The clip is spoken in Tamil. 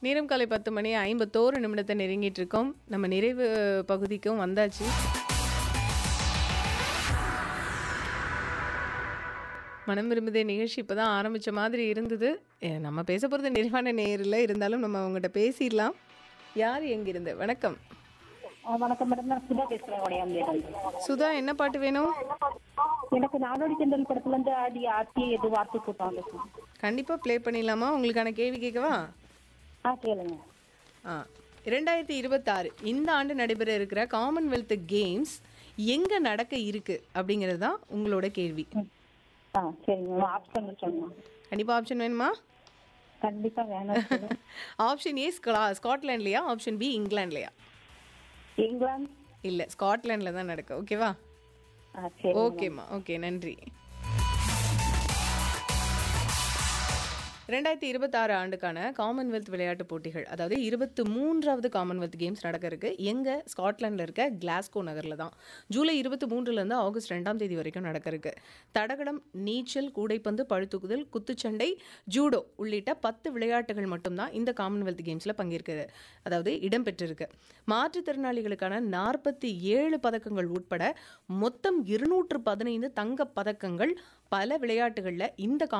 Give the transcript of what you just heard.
நேரம் காலை பத்து மணி ஐம்பத்தோரு நிமிடத்தை நெருங்கிட்டு இருக்கோம் நம்ம நிறைவு பகுதிக்கும் வந்தாச்சு மனம் விரும்புதே நிகழ்ச்சி இப்போ தான் ஆரம்பித்த மாதிரி இருந்தது ஏ, நம்ம பேச போகிறது நிறைவான நேரில் இருந்தாலும் நம்ம அவங்ககிட்ட பேசிடலாம் யார் எங்கிருந்து வணக்கம் ஆ, வணக்கம் மேடம் நான் சுதா பேசுறேன் உடையாம்பேடு சுதா என்ன பாட்டு வேணும் எனக்கு நாடோடி செந்தல் படத்துல இருந்து ஆடி ஆட்சி எது வார்த்தை கூட்டம் சார் கண்டிப்பாக ப்ளே பண்ணிடலாமா உங்களுக்கான கேள்வி கேட்கவா ஆ கேளுங்க ஆ இரண்டாயிரத்தி இருபத்தாறு இந்த ஆண்டு நடைபெற இருக்கிற காமன்வெல்த் கேம்ஸ் எங்கே நடக்க இருக்கு அப்படிங்கிறது தான் உங்களோட கேள்வி ஆ சரிங்க மேம் ஆப்ஷன் சொல்லுங்க கண்டிப்பாக ஆப்ஷன் வேணுமா கண்டிப்பா வேணும் சொல்லுங்க. ஆப்ஷன் ஏ ஸ்கா ஸ்காட்லாண்ட்லையா ஆப்ஷன் பி இங்கிலாண்ட்லையா இங்கிலாந்து இல்லை ஸ்காட்லாண்டில் தான் நடக்கும் ஓகேவா ஆ சரி ஓகேம்மா ஓகே நன்றி ரெண்டாயிரத்தி இருபத்தாறு ஆண்டுக்கான காமன்வெல்த் விளையாட்டுப் போட்டிகள் அதாவது இருபத்து மூன்றாவது காமன்வெல்த் கேம்ஸ் நடக்க இருக்கு எங்க ஸ்காட்லாண்டில் இருக்க கிளாஸ்கோ நகரில் தான் ஜூலை இருபத்தி மூன்றுலேருந்து ஆகஸ்ட் ரெண்டாம் தேதி வரைக்கும் நடக்க இருக்கு தடகளம் நீச்சல் கூடைப்பந்து பழுத்தூக்குதல் குத்துச்சண்டை ஜூடோ உள்ளிட்ட பத்து விளையாட்டுகள் மட்டும்தான் இந்த காமன்வெல்த் கேம்ஸில் பங்கேற்குது அதாவது இடம்பெற்றிருக்கு மாற்றுத்திறனாளிகளுக்கான நாற்பத்தி ஏழு பதக்கங்கள் உட்பட மொத்தம் இருநூற்று பதினைந்து தங்கப் பதக்கங்கள் பல விளையாட்டுகளில் இந்த